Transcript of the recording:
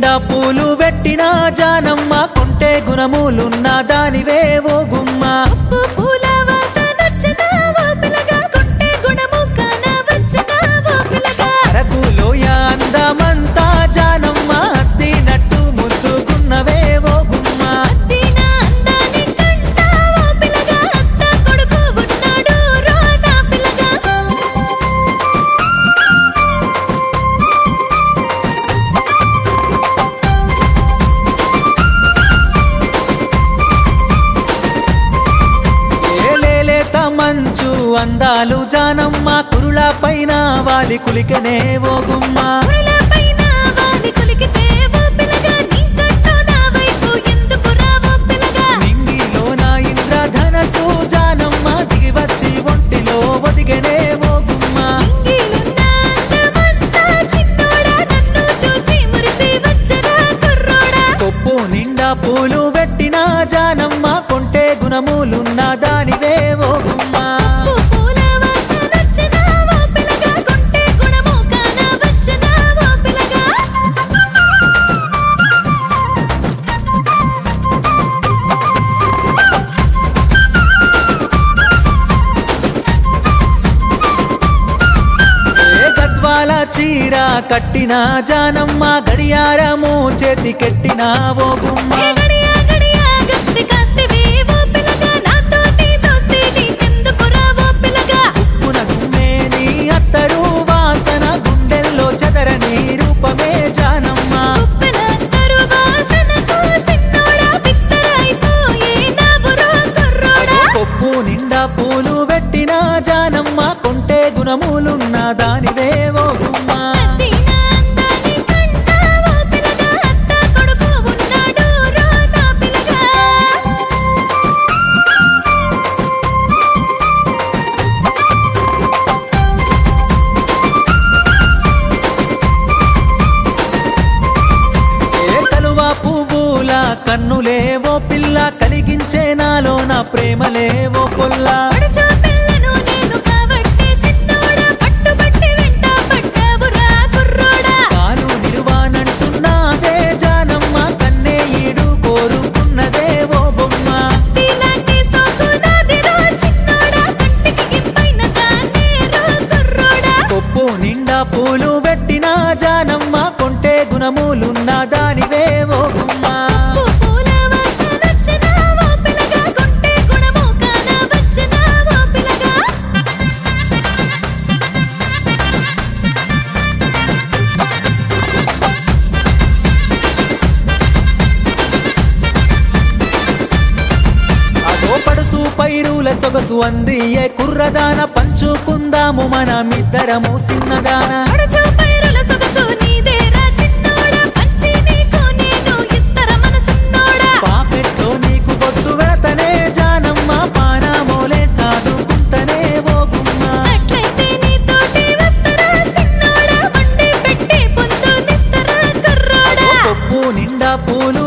నిండా పూలు పెట్టిన జానమ్మ కొంటే గుణములున్న దానివే ఓ గుమ్మ ఉప్పు పూల వాసనొచ్చిన ఓ పిల్లగా కొంటే గుణము కాన వచ్చిన ఓ పిల్లగా అరకు లోయ అందమంతా జానమ్మ అద్దినట్టు ముద్దుకున్నవే ఓ గుమ్మ అద్దిన అందాని కంట ఓ పిల్లగా అత్త కొడుకు ఉన్నాడు రోనా పిల్లగా ఏలేలేత మంచు అందాలు జానమ్మ కురుల పైన వాలి కులికనే ఓ గుమ్మ పురల పైన వాలి కులికితే ఓ పిల్లగా నీ కట్టు నా వైపు ఎందుకు రావో పిల్లగా నింగిలో నా ఇంద్రధనసు జానమ్మ దిగి వచ్చి ఒంటిలో ఒదిగనే ఓ గుమ్మ ఇంగిలున్న అందమంతా చిన్నోడా నన్ను చూసి మురిసి వచ్చరా కుర్రోడా కొప్పు నిండా పూలు పెట్టిన జానమ్మ కొంటే గుణములున్న దానివే ఓ గుమ్మ ఉప్పు పూల వాసనొచ్చిన ఓ పిల్లగా కొంటే గుణము కాన వచ్చిన ఓ పిల్లగా ఏ గద్వాల చీర కట్టిన జానమ్మ గడియారము చేతికెట్టిన ఓ గుమ్మ ఏ గడియ గడియ గస్తి కాస్తివి ఓ పిల్లగా నాతో నీ దోస్తి నీకెందుకు రావో పిల్లగా ఉప్పున గుమ్మే నీ అత్తరు వాసన గుండెల్లో చెదరని రూపమే జానమ్మ ఉప్పెన అంతరు వాసనకు సిన్నోడా బిత్తరైపోయే నా బుర్ర కుర్రోడా కొప్పు నిండా పూలు పెట్టిన జానమ్మ కొంటే గుణములున్న దానివే ఓ గుమ్మ అద్దిన అందాని కంట ఓ పిల్లగా అత్త కొడుకు ఉన్నాడు రోనా పిల్లగా ఏ కలువ పువ్వుల కన్నులే ఓ పిల్ల కలిగించే నాలో నా ప్రేమలే ఓ పొల్లా పడుచో పిల్లను నేను కాబట్టే చిన్నోడా పట్టుబట్టి వెంట పట్టావురా కుర్రోడా కాలు నిలువానంటున్నాదే జానమ్మ కన్నే ఈడు కోరుకున్నదే ఓ బొమ్మ ఇలాంటి సోకు నాదిరో చిన్నోడా కంటికి గిప్పైన దాన్నే రో కుర్రోడా కొప్పు నిండా పూలు పెట్టిన జానమ్మ కొంటే గుణములున్న దానివే ఓ గుమ్మ ఉప్పు పూల వాసనొచ్చిన ఓ పిల్లగా కొంటే గుణము కాన వచ్చిన ఓ పిల్లగా అదో పడుసు పైరుల సొగసు అందియే కుర్రదాన పంచుకుందాము మనమిద్దరము సిన్నదాన పడుచో పైరుల సొగసు నీదేరా చిన్నోడా పంచి నీకు నేను ఇస్తర మనసున్నోడా పాపెట్లో నీకు బొట్టు వెళతనే జానమ్మ పానామోలే సాదుకుంటనే ఓ గుమ్మ అట్లయితే నీతోటి వస్తరా సిన్నోడా వండి పెట్టి పొందునిస్తరా కుర్రోడా కొప్పు నిండా పూలు